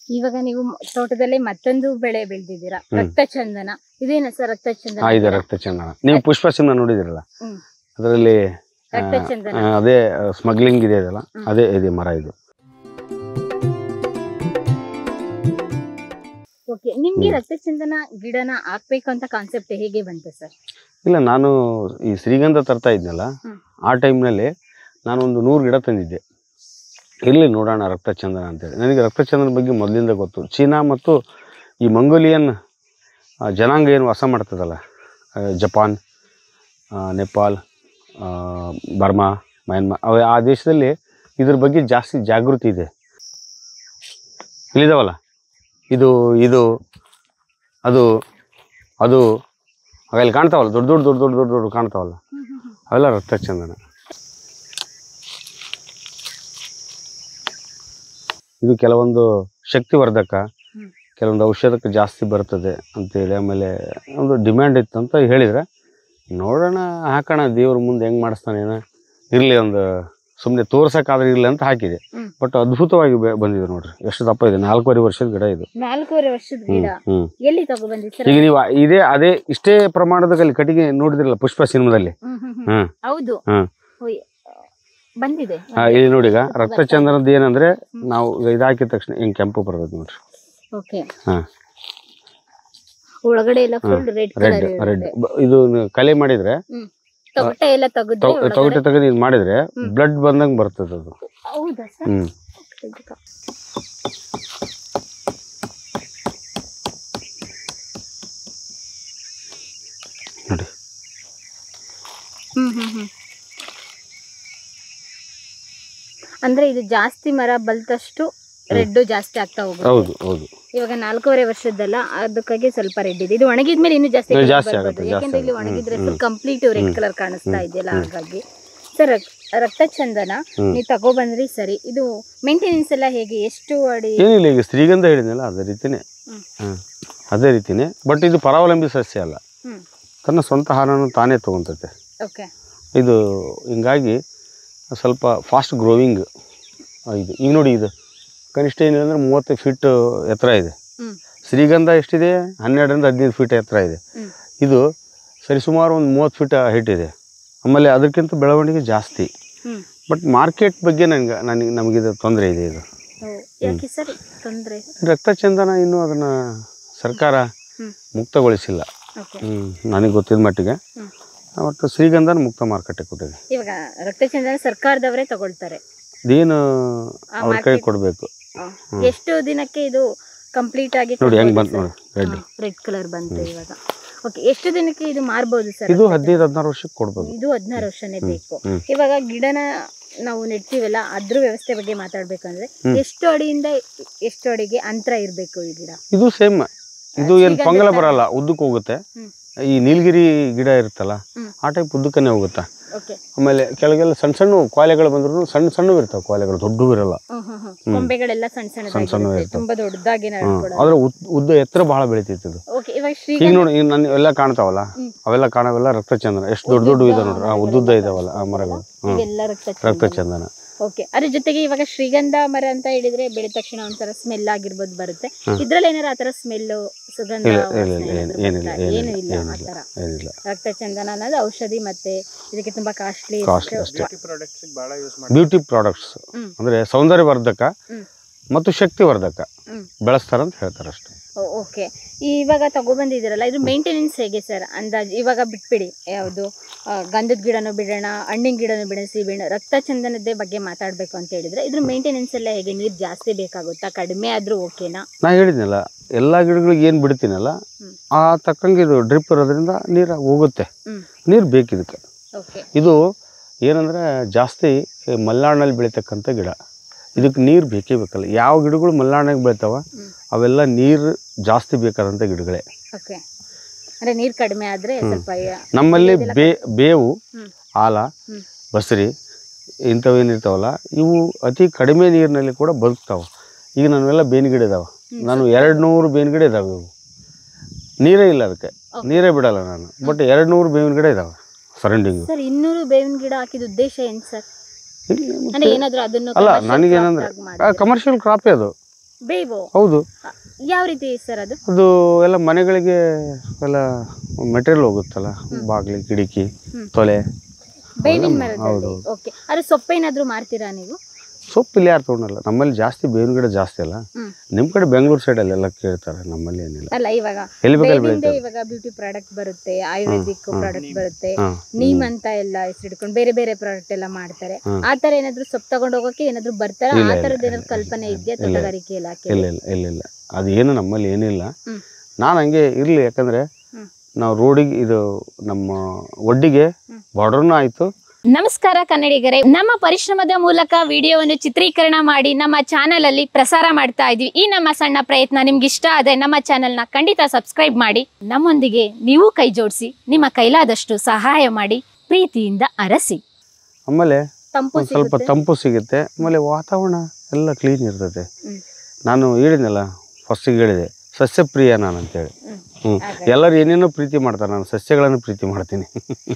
ಇವಾಗ ನೀವು ಮ- ತೋಟದಲ್ಲಿ ಮತ್ತೊಂದು ಬೆಳೆ ಬೆಳೆದಿದ್ದೀರಾ ಹ್ಮ್. ರಕ್ತಚಂದನ ಇದೇನ ಸರ್ ರಕ್ತಚಂದನ ಹಾ ಇದೆ ರಕ್ತಚಂದನ ನೀವು ಪುಷ್ಪ ಸಿಂಹ ನೋಡಿದಿರಲ್ಲ ಹ್ಮ್. ಅದರಲ್ಲಿ ರಕ್ತಚಂದನ ಅದೇ ಸ್ಮಗ್ಲಿಂಗ್ ಇದೆ ಅದಲ್ಲ ಹ್ಮ್. ಅದೇ ಇದೆ ಮರ ಇದು ಓಕೆ ನಿಮ್ಗೆ ಹ್ಮ್. ರಕ್ತಚಂದನ ಗಿಡನ ಹಾಕ್ಬೇಕು ಅಂತ ಕಾನ್ಸೆಪ್ಟ್ ಹೇಗೆ ಬಂತು ಸರ್ ಇಲ್ಲ ನಾನು ಈ ಶ್ರೀಗಂಧ ತರ್ತಾ ಇದ್ನಲ್ಲ ಹ್ಮ್. ಆ ಟೈಮ್ನಲ್ಲಿ ನಾನು ಒಂದು ನೂರು ಗಿಡ ತಂದಿದ್ದೆ ಇರಲಿ ನೋಡೋಣ ರಕ್ತಚಂದನ ಅಂತೇಳಿ ನನಗೆ ರಕ್ತಚಂದನ ಬಗ್ಗೆ ಮೊದಲಿಂದ ಗೊತ್ತು ಚೀನಾ ಮತ್ತು ಈ ಮಂಗೋಲಿಯನ್ ಆ, ಜನಾಂಗ ಏನು ವಾಸ ಮಾಡ್ತದಲ್ಲ ಆ, ಜಪಾನ್ ಆ, ನೇಪಾಲ್ ಆ, ಬರ್ಮಾ ಮಯನ್ಮಾ ಅವ ಆ ದೇಶದಲ್ಲಿ ಇದ್ರ ಬಗ್ಗೆ ಜಾಸ್ತಿ ಜಾಗೃತಿ ಇದೆ ಇಲ್ಲಿದಾವಲ್ಲ ಇದು ಇದು ಅದು ಅದು ಅವೆಲ್ಲ ಕಾಣ್ತಾವಲ್ಲ ದೊಡ್ಡ ದೊಡ್ಡ ದೊಡ್ಡ ದೊಡ್ಡ ದೊಡ್ಡ ದೊಡ್ಡ ಕಾಣ್ತಾವಲ್ಲ ಅವೆಲ್ಲ ರಕ್ತಚಂದನ ಇದು ಕೆಲವೊಂದು ಶಕ್ತಿವರ್ಧಕ ಹ್ಮ್. ಕೆಲವೊಂದು ಔಷಧಕ್ಕೆ ಜಾಸ್ತಿ ಬರ್ತದೆ ಅಂತೇಳಿ ಆಮೇಲೆ ಒಂದು ಡಿಮ್ಯಾಂಡ್ ಇತ್ತು ಅಂತ ಹೇಳಿದ್ರೆ ನೋಡೋಣ ಹಾಕೋಣ ದೇವ್ರ ಮುಂದೆ ಹೆಂಗೆ ಮಾಡಿಸ್ತಾನೆ ಏನೋ ಇರಲಿ ಒಂದು ಸುಮ್ಮನೆ ತೋರ್ಸಕ್ಕಾದ್ರೆ ಇರಲಿ ಅಂತ ಹಾಕಿದೆ ಹ್ಮ್. ಬಟ್ ಅದ್ಭುತವಾಗಿ ಬೆ- ಬಂದಿದೆ ನೋಡ್ರಿ ಎಷ್ಟು ದಪ್ಪ ಇದೆ ನಾಲ್ಕೂವರೆ ವರ್ಷದ ಗಿಡ ಇದು ನಾಲ್ಕೂವರೆ ವರ್ಷದ ಗಿಡ ಹ್ಮ್ ಹ್ಮ್ ಎಲ್ಲಿ ತಗೊಬಂದಿ ಸರ್ ಈಗ ನೀವು ಇದೇ ಅದೇ ಇಷ್ಟೇ ಪ್ರಮಾಣದ ಅಲ್ಲಿ ಕಟ್ಟಿಗೆ ನೋಡಿದ್ರಲ್ಲ ಪುಷ್ಪ ಸಿನಿಮಾದಲ್ಲಿ ಹ್ಮ್ ಹ್ಮ್ ಹ್ಮ್. ಹ್ಮ್ ಹೌದು ಹ್ಮ್. ಓಯ್, ಬಂದಿದೆ ಆ, ಇಲ್ಲಿ ನೋಡಿ ಈಗ ರಕ್ತಚಂದನದ ಏನಂದ್ರೆ ನಾವು ಇದು ಹಾಕಿದ ತಕ್ಷಣ ಹಿಂಗ್ ಕೆಂಪು ಬರ್ತದೆ ನೋಡ್ರಿ ಓಕೆ ಹಾ ಒಳಗಡೆ ಎಲ್ಲ full red red colour red ಇದು ನೀವು ಕಲೆ ಮಾಡಿದ್ರೆ ತೊಗಟೆ ಎಲ್ಲ ತೆಗೆದ್ರೆ ತೊ- ಒಳಗಡೆ- ತೊಗಟೆ ತೆಗೆದು ಇದು ಮಾಡಿದ್ರೆ ಹ್ಮ್. ಬ್ಲಡ್ ಬಂದಂಗೆ ಬರ್ತದೆ ಅದು ಹೌದಾ ಸರ್ ಹ್ಮ್ ನೋಡಿ ಹ್ಮ್ ಹ್ಮ್ ಹ್ಮ್ ಅಂದ್ರೆ ಇದು ಜಾಸ್ತಿ ಮರ ಬಲ್ತಷ್ಟು ರೆಡ್ ಜಾಸ್ತಿ ಆಗ್ತಾ ಹೋಗುತ್ತೆ ಹೌದು ಹೌದು ಇವಾಗ ನಾಲ್ಕೂವರೆ ವರ್ಷದ್ದಲ್ಲ ಅದಕ್ಕಾಗಿ ಸ್ವಲ್ಪ ರೆಡ್ ಇದೆ ಇದು ಒಣಗಿದ್ಮೇಲೆ ಇನ್ನೂ ಜಾಸ್ತಿ ಇನ್ನೂ colour ಜಾಸ್ತಿ ಬರ್ಬೋದು. ಆಗುತ್ತೆ, ಯಾಕೆಂದ್ರೆ ಇಲ್ಲಿ ಜಾಸ್ತಿ ಒಣಗಿದ್ರೆ ಆಗುತ್ತೆ. ಫುಲ್ ಕಂಪ್ಲೀಟ್ ರೆಡ್ ಹ್ಮ್. ಕಲರ್ ಕಾಣಿಸ್ತಾ ಹ್ಮ್. ಇದೆಯಲ್ಲ ಹ್ಮ್. ಹಾಗಾಗಿ ಸರ್ ರಕ್ತಚಂದನ ಹ್ಮ್. ನೀವು ತಗೊಬಂದ್ರಿ ಸರಿ ಇದು ಮೇಂಟೆನೆನ್ಸ್ ಎಲ್ಲ ಹೇಗೆ ಎಷ್ಟು ಅಡಿ ಏನಿಲ್ಲ ಈಗ ಶ್ರೀಗಂಧ ಹೇಳಿದ್ನಲ್ಲ ಅದೇ ರೀತಿನೇ ಹ್ಮ್. ಹ್ಮ್ ಅದೇ ರೀತಿನೇ ಬಟ್ ಇದು ಪರಾವಲಂಬಿ ಸಸ್ಯ ಅಲ್ಲ ಹ್ಮ್ ತನ್ನ ಸ್ವಂತ ಹಾರನ್ನು ತಾನೇ ತಗೊಂತೈತೆ ಓಕೆ ಇದು ಹಿಂಗಾಗಿ ಸ್ವಲ್ಪ ಫಾಸ್ಟ್ ಗ್ರೋವಿಂಗ್ ಇದು ಈಗ ನೋಡಿ ಇದು ಕನಿಷ್ಠ ಏನಿಲ್ಲ ಅಂದ್ರೆ ಮೂವತ್ತು ಫೀಟ್ ಎತ್ತರ ಇದೆ ಹ್ಮ್ ಶ್ರೀಗಂಧ ಎಷ್ಟಿದೆ ಹನ್ನೆರಡರಿಂದ ಹದಿನೈದು ಫೀಟ್ ಎತ್ತರ ಇದೆ ಹ್ಮ್ ಇದು ಸರಿಸುಮಾರು ಒಂದು ಮೂವತ್ತು ಫೀಟ್ ಹೈಟ್ ಇದೆ ಆಮೇಲೆ ಅದಕ್ಕಿಂತ ಬೆಳವಣಿಗೆ ಜಾಸ್ತಿ ಹ್ಮ್ ಬಟ್ ಮಾರ್ಕೆಟ್ ಬಗ್ಗೆ ನನಗೆ ನನಗೆ ನಮಗಿದು ತೊಂದರೆ ಇದೆ ಇದು ಓ, ಯಾಕೆ ಸರ್ ತೊಂದರೆ ರಕ್ತಚಂದನ ಇನ್ನೂ ಅದನ್ನು ಸರ್ಕಾರ ಹ್ಮ್ ಮುಕ್ತಗೊಳಿಸಿಲ್ಲ ಓಕೆ ಹ್ಮ್, ನನಗೆ ಗೊತ್ತಿದ್ದ ಮಟ್ಟಿಗೆ ಹ್ಮ್ ಒಟ್ಟು ಶ್ರೀಗಂಧನ ಮುಕ್ತ ಮಾರುಕಟ್ಟೆ ಕೊಟ್ಟಿದೆ ಇವಾಗ ರಕ್ತಚಂದನ ಸರ್ಕಾರದವರೇ ತಗೊಳ್ತಾರೆ ಇದೇನು ಆ ಅವ್ರ ಕೈ market- ಕೊಡಬೇಕು ಆ, ಎಷ್ಟು ದಿನಕ್ಕೆ ಇದು ಕಂಪ್ಲೀಟ್ ಆಗಿ ನೋಡಿ ಹೆಂಗ್ ಬಂತು ನೋಡಿ ರೆಡ್ ರೆಡ್ ಕಲರ್ ಬಂತು ಇವಾಗ ಓಕೆ ಎಷ್ಟು ದಿನಕ್ಕೆ ಇದು ಮಾರ್ಬೋದು ಸರ್ ಇದು ಹದಿನೈದು ಹದಿನಾರು ವರ್ಷಕ್ಕೆ ಕೊಡ್ಬೋದು ಇದು ಹದಿನಾರು ವರ್ಷನೇ ಬೇಕು ಹ್ಮ್. ಇವಾಗ ಗಿಡನ ನಾವು ನೆಡ್ತೀವಲ್ಲ ಅದ್ರ ವ್ಯವಸ್ಥೆ ಬಗ್ಗೆ ಮಾತಾಡ್ಬೇಕಂದ್ರೆ ಹ್ಮ್. ಎಷ್ಟು ಅಡಿಯಿಂದ ಎಷ್ಟು ಅಡಿಗೆ ಅಂತರ ಇರಬೇಕು ಈ ಗಿಡ ಇದು ಸೇಮ್ ಇದು ಏನು ಶ್ರೀಗಂಧ ಪಂಗಲ ತರ? ಬರಲ್ಲ ಉದ್ದಕ್ಕೆ ಹೋಗುತ್ತೆ ಹ್ಮ್. ಈ ನೀಲಗಿರಿ ಗಿಡ ಇರುತ್ತಲ್ಲ ಹ್ಮ್. ಆ ಟೈಪ್ ಉದ್ದಕ್ಕನೇ ಹೋಗುತ್ತೆ ಓಕೆ ಆಮೇಲೆ ಕೆಳಗೆಲ್ಲ ಸಣ್ಣ ಸಣ್ಣ ಕೋಲೆಗಳು ಬಂದ್ರು ಸಣ್ಣ ಸಣ್ಣವು ಇರ್ತಾವೆ ಕೋಲೆಗಳು ದೊಡ್ಡವು ಇರಲ್ಲ ಕೊಂಬೆಗಳೆಲ್ಲ ಸಣ್ಣ ಸಣ್ಣ ಸಣ್ಣವೇ ಸಣ್ಣದಾಗಿರುತ್ತೆ ಇರ್ತವೆ. ತುಂಬಾ ದೊಡ್ಡದಾಗಿ ಹ್ಮ್. ನಡ್ಕೊಡೋದು ಆದ್ರೆ ಉದ್- ಉದ್ದ ಎತ್ತರ ಬಹಳ ಬೆಳಿತೈತಿ ಇದು ಓಕೆ ಇವಾಗ ಈಗ ಶ್ರೀಗಂಧ ನೋಡಿ ಈಗ ನನ್ನ ಎಲ್ಲ ಕಾಣ್ತಾವಲ್ಲ ಹ್ಮ್. ಅವೆಲ್ಲ ಕಾಣವೆಲ್ಲ ರಕ್ತಚಂದನ ಎಷ್ಟು ದೊಡ್ಡ ದೊಡ್ಡ ಇದೆ ನೋಡ್ರಿ ಆ ಉದ್ದುದ್ದ ಇದಾವಲ್ಲ ಆ ಮರಗಳು ಹ್ಮ್ ಇವೆಲ್ಲ ರಕ್ತ ರಕ್ತಚಂದನ ಓಕೆ ಅದ್ರ ಜೊತೆಗೆ ಇವಾಗ ಶ್ರೀಗಂಧ ಮರ ಅಂತ ಹೇಳಿದ್ರೆ ಬೆಳೆದ ತಕ್ಷಣ ಒಂಥರ ಸ್ಮೆಲ್ ಆಗಿರ್ಬೋದು ಬರುತ್ತೆ ಇದ್ರಲ್ಲಿ ಏನಾರ ಆತರ ಸ್ಮೆಲ್ ಸುಗಂಧ ಇಲ್ಲ ವಾಸನೆ ಇಲ್ಲ ಇಲ್ಲ ಏನಾದ್ರು ಏನಿಲ್ಲ ಬರ್ತಾ? ಏನಿಲ್ಲ ಏನು ಇಲ್ಲ ಏನಿಲ್ಲ ಆತರ ಏನಿಲ್ಲ ರಕ್ತಚಂದನ ಅನ್ನೋದು ಔಷಧಿ ಮತ್ತೆ ಇದಕ್ಕೆ ತುಂಬಾ ಕಾಸ್ಟ್ಲಿ ಕಾಸ್ಟ್ಲಿ ಅಷ್ಟೇ ಪ್ರಾಡಕ್ಟ್ಸ್ ಭಾಳ ಯೂಸ್ ಮಾಡಿ ಬ್ಯೂಟಿ ಪ್ರಾಡಕ್ಟ್ಸ್ ಹ್ಮ್. ಅಂದ್ರೆ ಸೌಂದರ್ಯವರ್ಧಕ ಹ್ಮ್. ಮತ್ತು ಶಕ್ತಿವರ್ಧಕ ಹ್ಮ್ ಬೆಳೆಸ್ತಾರಂತ ಹೇಳ್ತಾರೆ ಅಷ್ಟೇ ಓಕೆ ಇವಾಗ ತಗೊಬಂದಿದ್ದೀರಲ್ಲ ಇದು ಮೇಂಟೆನೆನ್ಸ್ ಹೇಗೆ ಸರ್ ಅಂದಾಜು ಇವಾಗ ಬಿಟ್ಬಿಡಿ ಯಾವುದು ಗಂಧದ ಗಿಡನೂ ಬಿಡೋಣ ಹಣ್ಣಿನ ಗಿಡನೂ ಬಿಡೋಣ ಸಿಬಿಣ ರಕ್ತಚಂದನದ ಬಗ್ಗೆ ಮಾತಾಡಬೇಕು ಅಂತ ಹೇಳಿದ್ರೆ ಇದ್ರ ಮೇಂಟೆನೆನ್ಸ್ ಎಲ್ಲ ಹೇಗೆ ನೀರು ಜಾಸ್ತಿ ಬೇಕಾಗುತ್ತಾ ಕಡಿಮೆ ಆದ್ರೂ ಓಕೆನಾ ನಾ ಹೇಳಿದ್ನಲ್ಲ ಎಲ್ಲ ಗಿಡಗಳಿಗೆ ಏನು ಬಿಡ್ತೀನಲ್ಲ ಹ್ಮ್. ಆ ತಕ್ಕಂಗೆ ಇದು ಡ್ರಿಪ್ ಇರೋದ್ರಿಂದ ನೀರು ಹೋಗುತ್ತೆ ಹ್ಮ್ ನೀರು ಬೇಕು ಇದಕ್ಕೆ ಓಕೆ ಇದು ಏನಂದ್ರೆ ಜಾಸ್ತಿ ಈ ಮಲೆನಾಡಿನಲ್ಲಿ ಬೆಳೀತಕ್ಕಂಥ ಗಿಡ ಇದಕ್ಕೆ ನೀರು ಬೇಕೇ ಬೇಕಲ್ಲ ಯಾವ ಗಿಡಗಳು ಮಲೆನಾಡಿನಾಗ ಬೆಳಿತಾವ ಹ್ಮ್. ಅವೆಲ್ಲ ನೀರು ಜಾಸ್ತಿ ಬೇಕಾದಂಥ ಗಿಡಗಳೇ ಓಕೆ ಅಂದ್ರೆ ನೀರು ಕಡಿಮೆ ಆದ್ರೆ ಸ್ವಲ್ಪ ಯ- ನಮ್ಮಲ್ಲಿ ಬೇ ಬೇವು ಹ್ಮ್. ಆಲ ಹ್ಮ್. ಬಸರಿ ಇಂಥವೇನಿರ್ತಾವಲ್ಲ ಇವು ಅತಿ ಕಡಿಮೆ ನೀರಿನಲ್ಲಿ ಕೂಡ ಬದುಕ್ತಾವೆ ಈಗ ನನ್ನೆಲ್ಲ ಬೇವಿನ ಗಿಡ ಇದಾವೆ ನಾನು ಎರಡು ನೂರು ಬೇವಿನ ಗಿಡ ಇದಾವೆ ಇವು ನೀರೇ ಇಲ್ಲ ಅದಕ್ಕೆ Okay. ನೀರೇ ಬಿಡಲ್ಲ ನಾನು ಬಟ್ ಎರಡು ನೂರು ಬೇವಿನ ಗಿಡ ಇದಾವೆ ಸರೌಂಡಿಂಗು ಸರ್ ಇನ್ನೂರು ಬೇವಿನ ಗಿಡ ಹಾಕಿದ ಉದ್ದೇಶ ಏನ್ ಸರ್ ಅಂದ್ರೆ ಏನಾದ್ರು ಅದನ್ನು ಅಲ್ಲ commercial ನನಗೇನಂದ್ರೆ crop ಆಗಿ ಮಾಡಿ ಕಮರ್ಷಿಯಲ್ ಕ್ರಾಪೇ ಅದು ಬೇವು ಹೌದು ಯಾವ ರೀತಿ ಸರ್ ಅದು ಅದು ಎಲ್ಲ ಮನೆಗಳಿಗೆ ಎಲ್ಲ ಮೆಟೀರಿಯಲ್ ಹೋಗುತ್ತಲ್ಲ ಬಾಗಿಲು ಕಿಟಕಿ ಹ್ಮ್. ತೊಲೆ ಬೇವಿನ ಹೌದು, ಮರದಲ್ಲಿ ಹೌದು. ಓಕೆ ಅದು ಸೊಪ್ಪೇನಾದ್ರೂ ಮಾರ್ತೀರಾ ನೀವು ಸೊಪ್ಪು ಇಲ್ಲಿ ಯಾರು ತೊಗೊಂಡಲ್ಲ ನಮ್ಮಲ್ಲಿ ಜಾಸ್ತಿ ಬೇವಿನ ಗಿಡ ಜಾಸ್ತಿ ಅಲ್ಲ ಹ್ಮ್. ನಿಮ್ಮ ಕಡೆ ಬೆಂಗಳೂರು ಸೈಡಲ್ಲಿ ಎಲ್ಲ ಕೇಳ್ತಾರೆ ನಮ್ಮಲ್ಲಿ ಏನಿಲ್ಲ ಅಲ್ಲ ಇವಾಗ ಎಲ್ಲಿ ಬೇಕಾದ್ರೆ ಬೇವಿಂದ ಬೆಳೀತಾರೆ ಇವಾಗ ಬ್ಯೂಟಿ ಪ್ರಾಡಕ್ಟ್ ಬರುತ್ತೆ ಆಯುರ್ವೇದಿಕ್ ಹ್ಮ್. ಪ್ರಾಡಕ್ಟ್ ಬರುತ್ತೆ ಹಾಂ ನೀಮ್ ಅಂತ ಎಲ್ಲ ಹೆಸರಿಟ್ಕೊಂಡು ಬೇರೆ ಬೇರೆ ಪ್ರಾಡಕ್ಟ್ ಎಲ್ಲ ಮಾಡ್ತಾರೆ ಹ್ಮ್. ಆ ತರ ಏನಾದ್ರು ಸೊಪ್ಪು ತಗೊಂಡು ಹೋಗೋಕೆ ಏನಾದ್ರು ಬರ್ತಾರ ಇಲ್ಲ, ಆ ಇಲ್ಲ, ತರದ್ ಇಲ್ಲ, ಏನಾದ್ರು ಇಲ್ಲ, ಕಲ್ಪನೆ ಇಲ್ಲ, ಇದೆಯಾ ಇಲ್ಲ. ತೋಟಗಾರಿಕೆ ಇಲಾಖೆ ಇಲ್ಲ ಇಲ್ಲ ಇಲ್ಲ ಇಲ್ಲ ಅದು ಏನು ನಮ್ಮಲ್ಲಿ ಏನಿಲ್ಲ ಹ್ಮ್. ನಾನು ಹಂಗೆ ಇರಲಿ ಯಾಕಂದರೆ ಹ್ಮ್. ನಾವು ರೋಡಿಗೆ ಇದು ನಮ್ಮ ಒಡ್ಡಿಗೆ ಹ್ಮ್. ಬಾರ್ಡ್ರೂ ಆಯಿತು ನಮಸ್ಕಾರ ಕನ್ನಡಿಗರೇ ನಮ್ಮ ಪರಿಶ್ರಮದ ಮೂಲಕ ವಿಡಿಯೋವನ್ನು ಚಿತ್ರೀಕರಣ ಮಾಡಿ ನಮ್ಮ ಚಾನೆಲ್ ಅಲ್ಲಿ ಪ್ರಸಾರ ಮಾಡ್ತಾ ಇದ್ವಿ ಈ ನಮ್ಮ ಸಣ್ಣ ಪ್ರಯತ್ನ ನಿಮ್ಗೆ ಇಷ್ಟ ಆದರೆ ನಮ್ಮ ಚಾನೆಲ್ನ ಖಂಡಿತ ಸಬ್ಸ್ಕ್ರೈಬ್ ಮಾಡಿ ನಮ್ಮೊಂದಿಗೆ ನೀವು ಕೈ ಜೋಡಿಸಿ ನಿಮ್ಮ ಕೈಲಾದಷ್ಟು ಸಹಾಯ ಮಾಡಿ ಪ್ರೀತಿಯಿಂದ ಅರಸಿ ಆಮೇಲೆ ತಂಪು ಒಂದು ಸ್ವಲ್ಪ ಸಿಗುತ್ತೆ. ತಂಪು ಸಿಗುತ್ತೆ ಆಮೇಲೆ ವಾತಾವರಣ ಎಲ್ಲ ಕ್ಲೀನ್ ಇರ್ತೈತೆ ಹ್ಮ್. ನಾನು ಹೇಳಿದ್ನಲ್ಲ ಫಸ್ಟಿಗೆ ಹೇಳಿದೆ ಸಸ್ಯಪ್ರಿಯ ನಾನು ಅಂತೇಳಿ ಹ್ಮ್. ಹ್ಞೂ ಹಾಗಾಗಿ. ಎಲ್ಲರೂ ಏನೇನೋ ಪ್ರೀತಿ ಮಾಡ್ತಾರೆ ನಾನು ಸಸ್ಯಗಳನ್ನು ಪ್ರೀತಿ ಮಾಡ್ತೀನಿ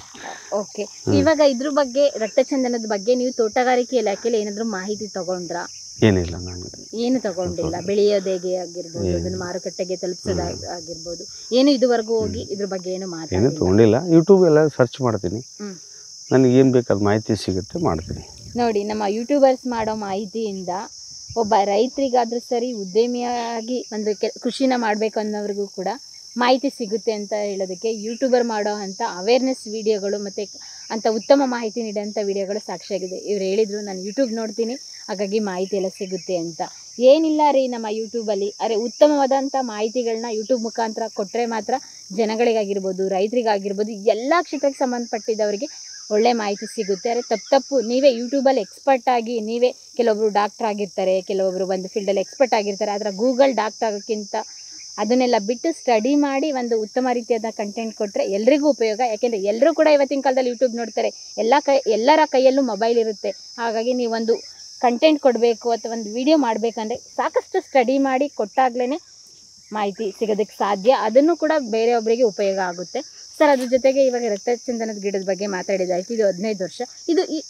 ಓಕೆ ಇವಾಗ ಇದ್ರ ಬಗ್ಗೆ ರಕ್ತಚಂದನದ ಬಗ್ಗೆ ನೀವು ತೋಟಗಾರಿಕೆ ಇಲಾಖೆಯಲ್ಲಿ ಏನಾದ್ರು ಮಾಹಿತಿ ತಗೊಂಡ್ರಾ ಏನಿಲ್ಲ ನಾನು ಏನು ತಗೊಂಡಿಲ್ಲ ಬೆಳೆಯೋದು ಹೇಗೆ ಆಗಿರ್ಬೋದು ಏನು. ಅದನ್ನ ಮಾರುಕಟ್ಟೆಗೆ ತಲುಪಿಸೋದು ಆಗಿರ್ಬೋದು ಏನು ಇದುವರೆಗೂ ಹೋಗಿ ಇದ್ರ ಬಗ್ಗೆ ಏನು ಏನೂ ಮಾತಾಡಿಲ್ಲ ತೊಗೊಂಡಿಲ್ಲ ಯೂಟ್ಯೂಬ್ ಎಲ್ಲ ಸರ್ಚ್ ಮಾಡ್ತೀನಿ ಹ್ಮ್. ನನಗೆ ಏನು ಬೇಕಾದ ಮಾಹಿತಿ ಸಿಗುತ್ತೆ ಮಾಡ್ತೀನಿ ನೋಡಿ ನಮ್ಮ ಯೂಟ್ಯೂಬರ್ಸ್ ಮಾಡೋ ಮಾಹಿತಿಯಿಂದ ಒಬ್ಬ ರೈತರಿಗಾದ್ರೂ ಸರಿ ಉದ್ಯಮಿಯಾಗಿ ಒಂದು ಕೆ ಕೃಷಿನ ಮಾಡಬೇಕು ಅನ್ನೋರಿಗೂ ಕೂಡ ಮಾಹಿತಿ ಸಿಗುತ್ತೆ ಅಂತ ಹೇಳೋದಕ್ಕೆ ಯೂಟ್ಯೂಬರ್ ಮಾಡೋ ಅಂಥ ಅವೇರ್ನೆಸ್ ವಿಡಿಯೋಗಳು ಮತ್ತು ಅಂಥ ಉತ್ತಮ ಮಾಹಿತಿ ನೀಡೋಂಥ ವಿಡಿಯೋಗಳು ಸಾಕ್ಷಿಯಾಗಿದೆ ಇವ್ರು ಹೇಳಿದರು ನಾನು ಯೂಟ್ಯೂಬ್ ನೋಡ್ತೀನಿ ಹಾಗಾಗಿ ಮಾಹಿತಿ ಎಲ್ಲ ಸಿಗುತ್ತೆ ಅಂತ ಏನಿಲ್ಲ ರೀ ನಮ್ಮ ಯೂಟ್ಯೂಬಲ್ಲಿ ಅರೆ ಉತ್ತಮವಾದಂಥ ಮಾಹಿತಿಗಳನ್ನ ಯೂಟ್ಯೂಬ್ ಮುಖಾಂತರ ಕೊಟ್ಟರೆ ಮಾತ್ರ ಜನಗಳಿಗಾಗಿರ್ಬೋದು ರೈತರಿಗಾಗಿರ್ಬೋದು ಎಲ್ಲ ಕ್ಷೇತ್ರಕ್ಕೆ ಸಂಬಂಧಪಟ್ಟಿದ್ದವರಿಗೆ ಒಳ್ಳೆ ಮಾಹಿತಿ ಸಿಗುತ್ತೆ ಅರೆ ತಪ್ಪು ತಪ್ಪು ನೀವೇ ಯೂಟ್ಯೂಬಲ್ಲಿ ಎಕ್ಸ್ಪರ್ಟ್ ಆಗಿ ನೀವೇ ಕೆಲವೊಬ್ರು ಡಾಕ್ಟರ್ ಆಗಿರ್ತಾರೆ ಕೆಲವೊಬ್ರು ಒಂದು ಫೀಲ್ಡಲ್ಲಿ ಎಕ್ಸ್ಪರ್ಟ್ ಆಗಿರ್ತಾರೆ ಆದರೆ ಗೂಗಲ್ ಡಾಕ್ಟರ್ ಆಗೋಕ್ಕಿಂತ ಅದನ್ನೆಲ್ಲ ಬಿಟ್ಟು ಸ್ಟಡಿ ಮಾಡಿ ಒಂದು ಉತ್ತಮ ರೀತಿಯಾದ ಕಂಟೆಂಟ್ ಕೊಟ್ಟರೆ ಎಲ್ರಿಗೂ ಉಪಯೋಗ ಯಾಕೆಂದರೆ ಎಲ್ಲರೂ ಕೂಡ ಇವತ್ತಿನ ಕಾಲದಲ್ಲಿ ಯೂಟ್ಯೂಬ್ ನೋಡ್ತಾರೆ ಎಲ್ಲ ಕೈ ಎಲ್ಲರ ಕೈಯಲ್ಲೂ ಮೊಬೈಲ್ ಇರುತ್ತೆ ಹಾಗಾಗಿ ನೀವೊಂದು ಕಂಟೆಂಟ್ ಕೊಡಬೇಕು ಅಥವಾ ಒಂದು ವಿಡಿಯೋ ಮಾಡಬೇಕಂದ್ರೆ ಸಾಕಷ್ಟು ಸ್ಟಡಿ ಮಾಡಿ ಕೊಟ್ಟಾಗ್ಲೇ ಮಾಹಿತಿ ಸಿಗೋದಕ್ಕೆ ಸಾಧ್ಯ ಅದನ್ನು ಕೂಡ ಬೇರೆಯೊಬ್ಬರಿಗೆ ಉಪಯೋಗ ಆಗುತ್ತೆ ಸರ್ ಅದ್ರ ಜೊತೆಗೆ ಇವಾಗ ರಕ್ತಚಂದನದ ಗಿಡದ ಬಗ್ಗೆ ಮಾತಾಡಿದಾಯ್ತು ಇದು ಹದಿನೈದು ವರ್ಷ ಇದು ಈ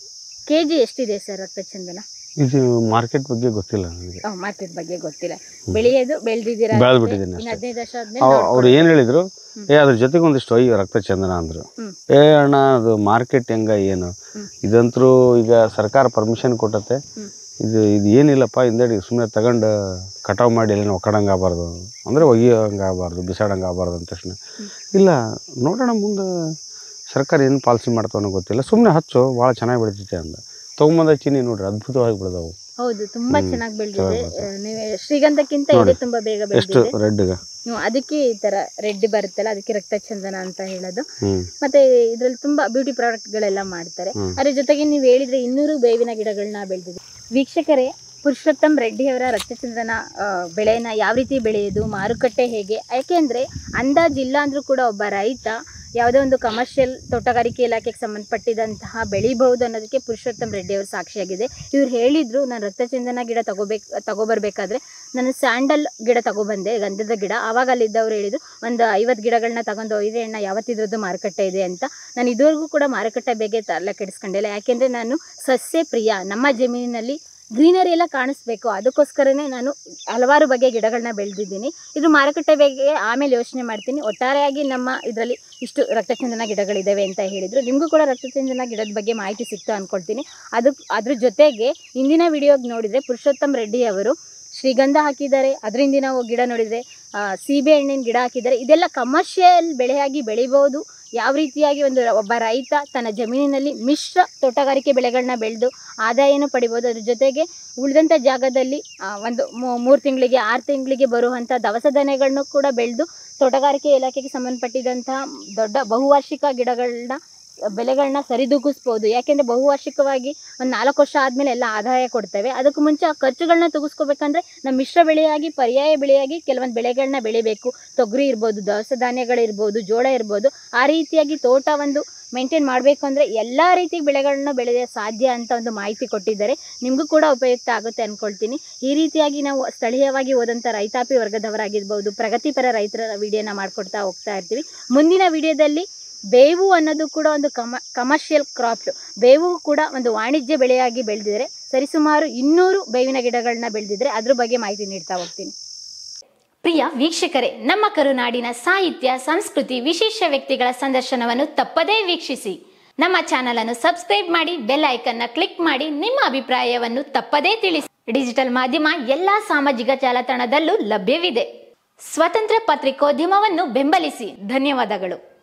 ಕೆ ಜಿ ಎಷ್ಟಿದೆ ಸರ್ ರಕ್ತಚಂದನ ಇದು ಮಾರ್ಕೆಟ್ ಬಗ್ಗೆ ಗೊತ್ತಿಲ್ಲ ನನಗೆ ಮಾರ್ಕೆಟ್ ಬಗ್ಗೆ ಗೊತ್ತಿಲ್ಲ ಬೆಳೆಯೋದು ಬೆಳೆದಿದ್ದೀರಾ ಬೆಳೆದ್ಬಿಟ್ಟಿದ್ದೀನಿ ಇನ್ನು ಅಷ್ಟೇ ಹದಿನೈದು ವರ್ಷ ಆದ್ಮೇಲೆ ಅವ್- ಅವ್ರು ನೋಡ್ಕೊಳ್ಳಿ. ಏನು ಹೇಳಿದ್ರು ಹ್ಮ್. ಏ ಅದ್ರ ಜೊತೆಗೆ ಒಂದಿಷ್ಟು ಒಯ್ಯು ರಕ್ತಚಂದನ ಅಂದರು ಹ್ಮ್. ಏ ಅಣ್ಣ ಅದು ಮಾರ್ಕೆಟ್ ಹೆಂಗ ಏನು ಹ್ಮ್. ಇದಂತರೂ ಈಗ ಸರ್ಕಾರ ಪರ್ಮಿಷನ್ ಕೊಟ್ಟತ್ತೆ ಹ್ಮ್. ಇದು ಇದು ಏನಿಲ್ಲಪ್ಪ ಹಿಂದಡಿ ಸುಮ್ಮನೆ ತಗೊಂಡು ಕಟಾವು ಮಾಡಿ ಎಲ್ಲ ಒಕ್ಕಡಂಗೆ ಆಗಬಾರ್ದು ಅಂದರೆ ಒಯ್ಯೋಂಗೆ ಆಗಬಾರ್ದು ಬಿಸಾಡಂಗೆ ಆಗಬಾರ್ದು ಅಂದ ತಕ್ಷಣ ಹ್ಮ್. ಇಲ್ಲ ನೋಡೋಣ ಮುಂದೆ ಸರ್ಕಾರ ಏನು ಪಾಲಿಸಿ ಮಾಡ್ತಾವನೋ ಗೊತ್ತಿಲ್ಲ ಸುಮ್ಮನೆ ಹಚ್ಚು ಭಾಳ ಚೆನ್ನಾಗಿ ಬೆಳಿತೈತೆ ಅಂದ ತೊಗೊಂಬಂದ ಚೀನಿ ನೋಡ್ರಿ ಅದ್ಭುತವಾಗಿ ಬೆಳೆದವು ಹೌದು ತುಂಬಾ ಹ್ಮ್. ಚೆನ್ನಾಗಿ ಬೆಳೆದಿದೆ ಚೆನ್ನಾಗ್ ನೀವು ಶ್ರೀಗಂಧಕ್ಕಿಂತ ನೋಡಿ. ಇದೆ ತುಂಬಾ ಬೇಗ ಎಷ್ಟು ಬೆಳೆದಿದೆ ರೆಡ್ಗೆ ನೀವು ಅದಕ್ಕೆ ಈ ತರ ರೆಡ್ ಬರುತ್ತಲ್ಲ ಅದಕ್ಕೆ ರಕ್ತಚಂದನ ಅಂತ ಹೇಳೋದು ಹ್ಞೂ ಮತ್ತೆ ಇದ್ರಲ್ಲಿ ತುಂಬಾ ಬ್ಯೂಟಿ ಪ್ರಾಡಕ್ಟ್ಗಳೆಲ್ಲ ಮಾಡ್ತಾರೆ ಹ್ಮ್. ಅದ್ರ ಜೊತೆಗೆ ನೀವು ಹೇಳಿದ್ರೆ ಇನ್ನೂರು ಬೇವಿನ ಗಿಡಗಳನ್ನ ಬೆಳೆದಿದೆ ವೀಕ್ಷಕರೇ ಪುರುಷೋತ್ತಮ್ ರೆಡ್ಡಿ ಅವರ ರಕ್ತಚಂದನ ಆ, ಬೆಳೆನ ಯಾವ ರೀತಿ ಬೆಳೆಯೋದು ಮಾರುಕಟ್ಟೆ ಹೇಗೆ ಯಾಕೆಂದ್ರೆ ಅಂದಾಜಿಲ್ಲ ಅಂದ್ರೂ ಕೂಡ ಒಬ್ಬ ರೈತ ಯಾವುದೋ ಒಂದು ಕಮರ್ಷಿಯಲ್ ತೋಟಗಾರಿಕೆ ಇಲಾಖೆಗೆ ಸಂಬಂಧಪಟ್ಟಿದಂತಹ ಬೆಳಿಬಹುದು ಅನ್ನೋದಕ್ಕೆ ಪುರುಷೋತ್ತಮ್ ರೆಡ್ಡಿ ಅವರು ಸಾಕ್ಷಿಯಾಗಿದೆ ಇವ್ರು ಹೇಳಿದ್ರು ನಾನು ರಕ್ತಚಂದನ ಗಿಡ ತಗೋಬೇಕು ತಗೋಬರ್ಬೇಕಾದ್ರೆ ನಾನು ಸ್ಯಾಂಡಲ್ ಗಿಡ ತಗೊಬಂದೆ ಗಂಧದ ಗಿಡ ಆವಾಗ ಅಲ್ಲಿದ್ದವ್ರು ಹೇಳಿದ್ರು ಒಂದು ಐವತ್ತು ಗಿಡಗಳನ್ನ ತಗೊಂಡು ಒಯ್ದ್ರೆ ಅಣ್ಣ ಯಾವತ್ತಿದ್ರದ್ದು ಮಾರುಕಟ್ಟೆ ಇದೆ ಅಂತ ನಾನು ಇದುವರೆಗೂ ಕೂಡ ಮಾರುಕಟ್ಟೆ ಬಗ್ಗೆ ತಲೆ ಕೆಡಿಸ್ಕೊಂಡಿಲ್ಲ ಯಾಕೆಂದರೆ ನಾನು ಸಸ್ಯ ಪ್ರಿಯ ನಮ್ಮ ಜಮೀನಿನಲ್ಲಿ ಗ್ರೀನರಿ ಎಲ್ಲ ಕಾಣಿಸ್ಬೇಕು ಅದಕ್ಕೋಸ್ಕರನೇ ನಾನು ಹಲವಾರು ಬಗೆಯ ಗಿಡಗಳನ್ನ ಬೆಳೆದಿದ್ದೀನಿ ಇದು ಮಾರುಕಟ್ಟೆ ಬಗ್ಗೆ ಆಮೇಲೆ ಯೋಚನೆ ಮಾಡ್ತೀನಿ ಒಟ್ಟಾರೆಯಾಗಿ ನಮ್ಮ ಇದರಲ್ಲಿ ಇಷ್ಟು ರಕ್ತಚಂದನ ಗಿಡಗಳಿದ್ದಾವೆ ಅಂತ ಹೇಳಿದರು ನಿಮಗೂ ಕೂಡ ರಕ್ತಚಂದನ ಗಿಡದ ಬಗ್ಗೆ ಮಾಹಿತಿ ಸಿಕ್ತು ಅಂದ್ಕೊಳ್ತೀನಿ ಅದಕ್ಕೆ ಅದ್ರ ಜೊತೆಗೆ ಇಂದಿನ ವಿಡಿಯೋಗೆ ನೋಡಿದರೆ ಪುರುಷೋತ್ತಮ್ ರೆಡ್ಡಿ ಅವರು ಶ್ರೀಗಂಧ ಹಾಕಿದ್ದಾರೆ ಅದ್ರ ಹಿಂದಿನ ಗಿಡ ನೋಡಿದರೆ ಸೀಬೆ ಹಣ್ಣಿನ ಗಿಡ ಹಾಕಿದ್ದಾರೆ ಇದೆಲ್ಲ ಕಮರ್ಷಿಯಲ್ ಬೆಳೆಯಾಗಿ ಬೆಳಿಬೋದು ಯಾವ ರೀತಿಯಾಗಿ ಒಂದು ರ- ಒಬ್ಬ ರೈತ ತನ್ನ ಜಮೀನಿನಲ್ಲಿ ಮಿಶ್ರ ತೋಟಗಾರಿಕೆ ಬೆಳೆಗಳನ್ನ ಬೆಳೆದು ಆದಾಯನೂ ಪಡಿಬೋದು ಅದ್ರ ಜೊತೆಗೆ ಉಳಿದಂಥ ಜಾಗದಲ್ಲಿ ಆ, ಒಂದು ಮೂರು ತಿಂಗಳಿಗೆ ಆರು ತಿಂಗಳಿಗೆ ಬರುವಂಥ ದವಸ ಧಾನ್ಯಗಳನ್ನು ಕೂಡ ಬೆಳೆದು ತೋಟಗಾರಿಕೆ ಇಲಾಖೆಗೆ ಸಂಬಂಧಪಟ್ಟಿದಂತಹ ದೊಡ್ಡ ಬಹುವಾರ್ಷಿಕ ಗಿಡಗಳನ್ನ ಬೆಲೆಗಳನ್ನ ಸರಿದೂಗಿಸ್ಬೋದು ಯಾಕೆಂದರೆ ಬಹುವಾರ್ಷಿಕವಾಗಿ ಒಂದು ನಾಲ್ಕು ವರ್ಷ ಆದಮೇಲೆ ಎಲ್ಲ ಆದಾಯ ಕೊಡ್ತೇವೆ ಅದಕ್ಕೂ ಮುಂಚೆ ಆ ಖರ್ಚುಗಳನ್ನ ತೂಗಿಸ್ಕೋಬೇಕಂದ್ರೆ ನಮ್ಮ ಮಿಶ್ರ ಬೆಳೆಯಾಗಿ ಪರ್ಯಾಯ ಬೆಳೆಯಾಗಿ ಕೆಲವೊಂದು ಬೆಳೆಗಳನ್ನ ಬೆಳಿಬೇಕು ತೊಗರಿ ಇರ್ಬೋದು ದವಸ ಧಾನ್ಯಗಳಿರ್ಬೋದು ಜೋಳ ಇರ್ಬೋದು ಆ ರೀತಿಯಾಗಿ ತೋಟ ಒಂದು ಮೇಂಟೈನ್ ಮಾಡಬೇಕು ಅಂದರೆ ಎಲ್ಲ ರೀತಿ ಬೆಳೆಗಳನ್ನ ಬೆಳೆಯ ಸಾಧ್ಯ ಅಂತ ಒಂದು ಮಾಹಿತಿ ಕೊಟ್ಟಿದ್ದಾರೆ ನಿಮಗೂ ಕೂಡ ಉಪಯುಕ್ತ ಆಗುತ್ತೆ ಅಂದ್ಕೊಳ್ತೀನಿ ಈ ರೀತಿಯಾಗಿ ನಾವು ಸ್ಥಳೀಯವಾಗಿ ಹೋದಂಥ ರೈತಾಪಿ ವರ್ಗದವರಾಗಿರ್ಬೋದು ಪ್ರಗತಿಪರ ರೈತರ ವಿಡಿಯೋನ ಮಾಡಿಕೊಡ್ತಾ ಹೋಗ್ತಾ ಇರ್ತೀವಿ ಮುಂದಿನ ವಿಡಿಯೋದಲ್ಲಿ ಬೇವು ಅನ್ನೋದು ಕೂಡ ಒಂದು ಕಮ ಕಮರ್ಷಿಯಲ್ ಕ್ರಾಪ್ ಬೇವು ಕೂಡ ಒಂದು ವಾಣಿಜ್ಯ ಬೆಳೆಯಾಗಿ ಬೆಳೆದಿದ್ದಾರೆ ಸರಿಸುಮಾರು ಇನ್ನೂರು ಬೇವಿನ ಗಿಡಗಳನ್ನ ಬೆಳೆದಿದ್ರೆ ಅದ್ರ ಬಗ್ಗೆ ಮಾಹಿತಿ ನೀಡ್ತಾ ಹೋಗ್ತೀನಿ ಪ್ರಿಯ ವೀಕ್ಷಕರೇ ನಮ್ಮ ಕರುನಾಡಿನ ಸಾಹಿತ್ಯ ಸಂಸ್ಕೃತಿ ವಿಶೇಷ ವ್ಯಕ್ತಿಗಳ ಸಂದರ್ಶನವನ್ನು ತಪ್ಪದೇ ವೀಕ್ಷಿಸಿ ನಮ್ಮ ಚಾನಲ್ ಅನ್ನು ಸಬ್ಸ್ಕ್ರೈಬ್ ಮಾಡಿ ಬೆಲ್ ಐಕನ್ನ ಕ್ಲಿಕ್ ಮಾಡಿ ನಿಮ್ಮ ಅಭಿಪ್ರಾಯವನ್ನು ತಪ್ಪದೇ ತಿಳಿಸಿ ಡಿಜಿಟಲ್ ಮಾಧ್ಯಮ ಎಲ್ಲಾ ಸಾಮಾಜಿಕ ಜಾಲತಾಣದಲ್ಲೂ ಲಭ್ಯವಿದೆ ಸ್ವತಂತ್ರ ಪತ್ರಿಕೋದ್ಯಮವನ್ನು ಬೆಂಬಲಿಸಿ ಧನ್ಯವಾದಗಳು